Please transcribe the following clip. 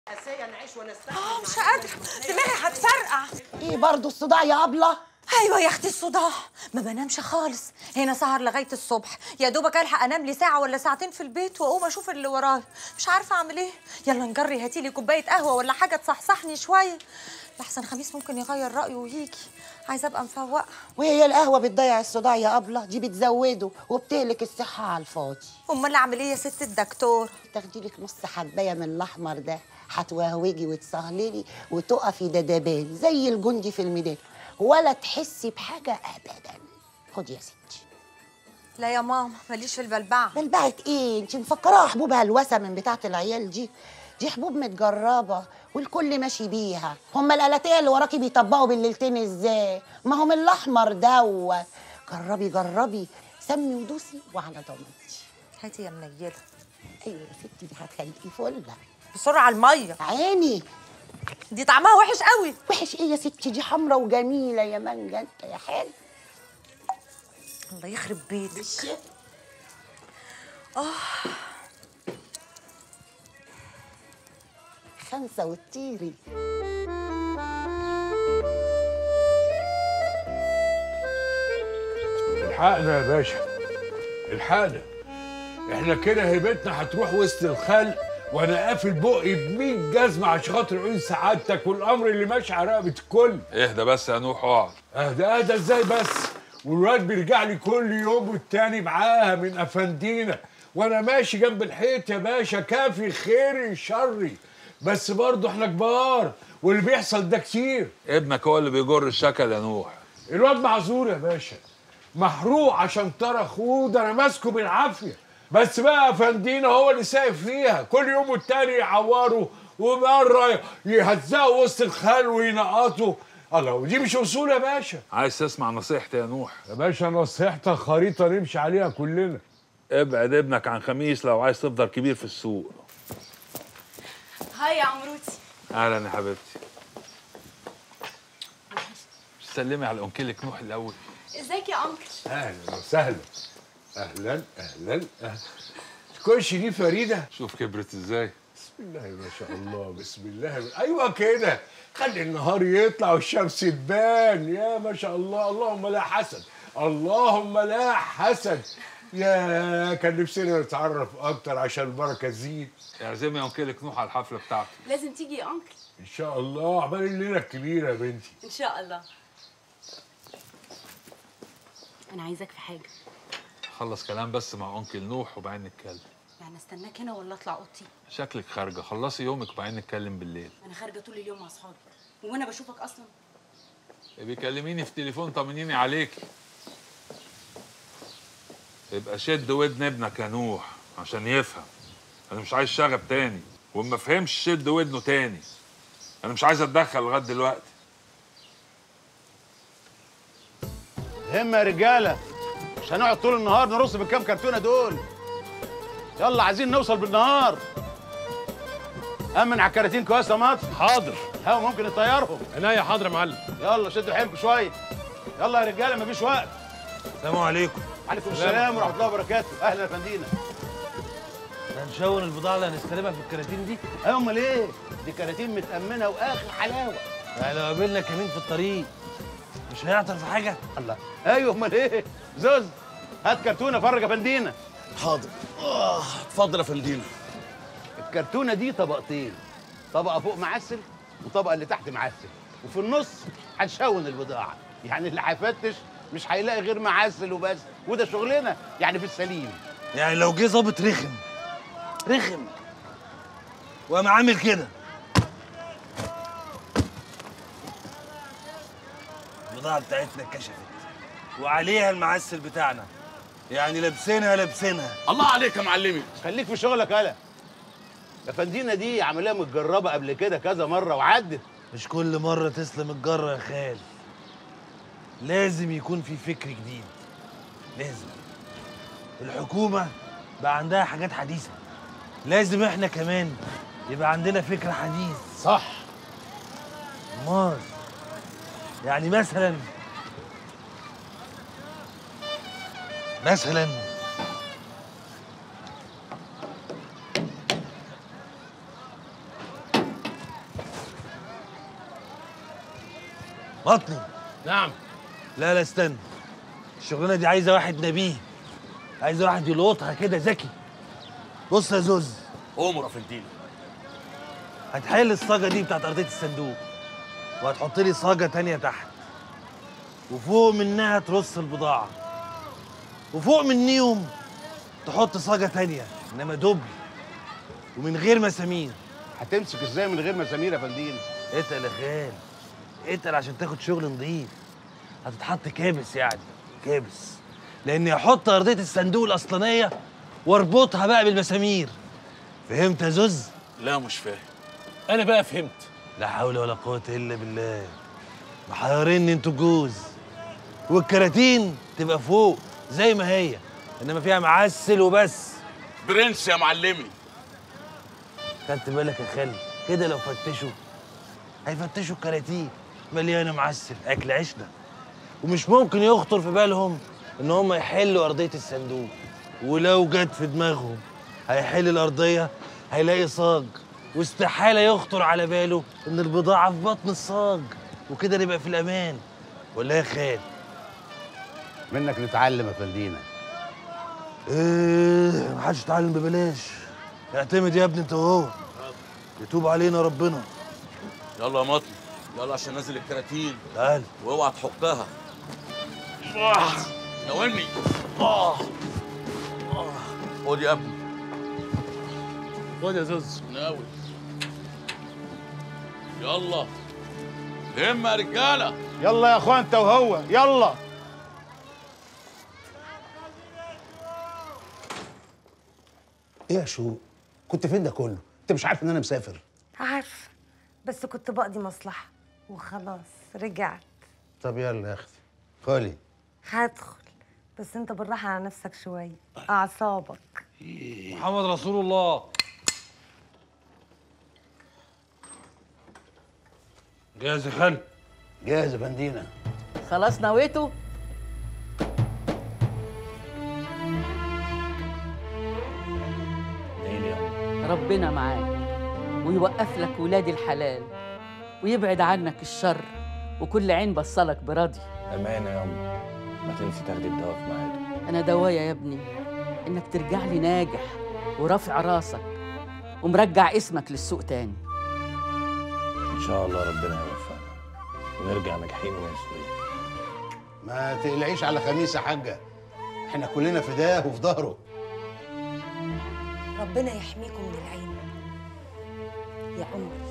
اساسا نعيش ونستحمل اه مش قادره دماغي هتفرقع ايه برضه الصداع يا ابله ايوه يا اختي الصداع ما بنامش خالص هنا سهر لغايه الصبح يا دوبك الحق انام لي ساعه ولا ساعتين في البيت واقوم اشوف اللي ورايا مش عارفه اعمل ايه يلا نجري هاتي لي كوبايه قهوه ولا حاجه تصحصحني شويه لحسن خميس ممكن يغير رايه ويجي عايزه ابقى مفوقه وهي القهوه بتضيع الصداع يا ابله دي بتزوده وبتهلك الصحه على الفاضي امال اعمل ايه يا ست الدكتور تاخدي لك نص حبايه من الاحمر ده هتوهوجي وتسهللي وتقفي دبابان زي الجندي في الميدان ولا تحسي بحاجه ابدا خدي يا ستي لا يا ماما ماليش في البلبعه بلبعت ايه انت مفكراها حبوب هلوسه من بتاعه العيال دي دي حبوب متجربه والكل ماشي بيها هما الالاتيه اللي وراكي بيطبقوا بالليلتين ازاي ما هم الاحمر دوت جربي جربي سمي ودوسي وعلى ضمانتي هاتي يا منيله ايوه يا ستي دي هتخليكي فله بسرعه الميه عيني دي طعمها وحش قوي وحش ايه يا ستي دي حمرا وجميله يا مانجا انت يا حلو الله يخرب بيتك خمسه وتطيري الحقنا يا باشا الحقنا احنا كده هيبتنا هتروح وسط الخلق وانا قافل بقي ب 100 جزمه عشان خاطر عيون سعادتك والامر اللي ماشي على رقبه الكل اهدى بس يا نوح اقعد اهدى اهدى ازاي بس والواد بيرجع لي كل يوم والتاني معاها من افندينا وانا ماشي جنب الحيط يا باشا كافي خيري شري بس برضه احنا كبار واللي بيحصل ده كتير ابنك هو اللي بيجر الشكل يا نوح الواد معذور يا باشا محروق عشان ترى اخوه ده انا ماسكه بالعافيه بس بقى فندينا هو اللي سايق فيها كل يوم والتاني يعوروا ومره يهزقوا وسط الخال وينقطوا الله ودي مش اصول يا باشا عايز تسمع نصيحتي يا نوح يا باشا نصيحتك خريطه نمشي عليها كلنا ابعد ابنك عن خميس لو عايز تفضل كبير في السوق هاي يا عمروتي اهلا يا حبيبتي سلمي على انكلك نوح الاول ازيك يا انكل اهلا وسهلا اهلا اهلا اهلا تكونش دي فريده شوف كبرت ازاي بسم الله ما شاء الله بسم الله ايوه كده خلي النهار يطلع والشمس تبان يا ما شاء الله اللهم لا حسد اللهم لا حسد يا كان نفسنا نتعرف اكتر عشان البركه تزيد اعزمي يا انكلك نوح على الحفله بتاعته لازم تيجي يا انكل ان شاء الله عبال الليله الكبيره يا بنتي ان شاء الله انا عايزاك في حاجه خلص كلام بس مع انكل نوح وبعدين نتكلم يعني استناك هنا ولا اطلع اوضتي شكلك خارجه خلصي يومك وبعدين نتكلم بالليل انا خارجه طول اليوم مع اصحابي وانا بشوفك اصلا بيكلميني في تليفون طمنيني عليكي يبقى شد ودن ابنك يا نوح عشان يفهم انا مش عايز شغب تاني وما فهمش شد ودنه تاني انا مش عايز اتدخل لغايه دلوقتي همة يا رجالة مش هنقعد طول النهار نرص بالكام كرتونة دول يلا عايزين نوصل بالنهار أمن على الكراتين كويس يا مطر حاضر هوا ممكن يطيرهم عناية حاضر يا معلم يلا شدوا حيلكم شوية يلا يا رجالة مفيش وقت السلام عليكم وعليكم السلام ورحمة الله وبركاته أهلا يا فندينا هنشون البضاعة اللي هنستلمها في الكراتين دي أيوة أمال إيه؟ دي كراتين متأمنة وآخر حلاوة يعني لو قابلنا كمين في الطريق مش هيعطل في حاجة الله أيوة أمال إيه؟ زوز هات كرتونة فرج يا فندينا حاضر آه اتفضل يا فندينا الكرتونة دي طبقتين طبقة فوق معسل وطبقة اللي تحت معسل وفي النص هنشون البضاعة يعني اللي هيفتش مش هيلاقي غير معسل وبس وده شغلنا يعني في السليم يعني لو جه ظابط رخم رخم وقام عامل كده البضاعة بتاعتنا اتكشفت وعليها المعسل بتاعنا يعني لابسينها لابسينها الله عليك يا معلمي خليك في شغلك هلا يا فندينا دي عمليه متجربه قبل كده كذا مره وعدت مش كل مرة تسلم الجرة يا خال لازم يكون في فكر جديد لازم الحكومة بقى عندها حاجات حديثة لازم احنا كمان يبقى عندنا فكر حديث صح امال يعني مثلا مثلا بطني نعم لا لا استنى الشغلانه دي عايزه واحد نبيه عايزه واحد يلقطها كده ذكي بص يا زوز امر افندينا هتحل الصاجه دي بتاعت ارضيه الصندوق وهتحط لي صاجه تانية تحت وفوق منها ترص البضاعه وفوق منيهم تحط صاجه تانية انما دبل ومن غير مسامير هتمسك ازاي من غير مسامير يا فندينا اتقل يا خال اتقل عشان تاخد شغل نظيف هتتحط كابس يعني كابس لاني هحط ارضيه الصندوق الاصلانيه واربطها بقى بالمسامير فهمت يا زوز لا مش فاهم انا بقى فهمت لا حول ولا قوه الا بالله محيريني انتوا جوز والكراتين تبقى فوق زي ما هي انما فيها معسل وبس برنس يا معلمي خدت بالك يا خالي كده لو فتشوا هيفتشوا الكراتين مليانه معسل اكل عشنا ومش ممكن يخطر في بالهم ان هم يحلوا ارضيه الصندوق ولو جت في دماغهم هيحل الارضيه هيلاقي صاج واستحاله يخطر على باله ان البضاعه في بطن الصاج وكده نبقى في الامان ولا يا خال منك نتعلم يا فندينا ايه محدش يتعلم ببلاش اعتمد يا ابني انت وهو يتوب علينا ربنا يلا يا مطلي يلا عشان نازل الكراتين تعال واوعى تحكها ناولني اه آه. خد يا ابني خد يا زوز ناول يلا هم يا رجاله يلا يا اخوان انت وهو يلا ايه يا شو كنت فين ده كله انت مش عارف ان انا مسافر عارفه بس كنت بقضي مصلحه وخلاص رجعت طب يلا يا اختي خالي هدخل بس انت بالراحه على نفسك شويه اعصابك محمد رسول الله جاهز يا خال جاهز يا فندينا خلاص نويتوا ربنا معاك ويوقف لك ولاد الحلال ويبعد عنك الشر وكل عين بصلك براضي أمانة يا أم ما تنسي تاخدي الدواء في ميعاده أنا دوايا يا ابني إنك ترجع لي ناجح ورافع راسك ومرجع اسمك للسوق تاني إن شاء الله ربنا يوفقنا ونرجع ناجحين ومسؤولين ما تقلقيش على خميس يا حاجه احنا كلنا فداه وفي ظهره ربنا يحميكم من العين يا عمر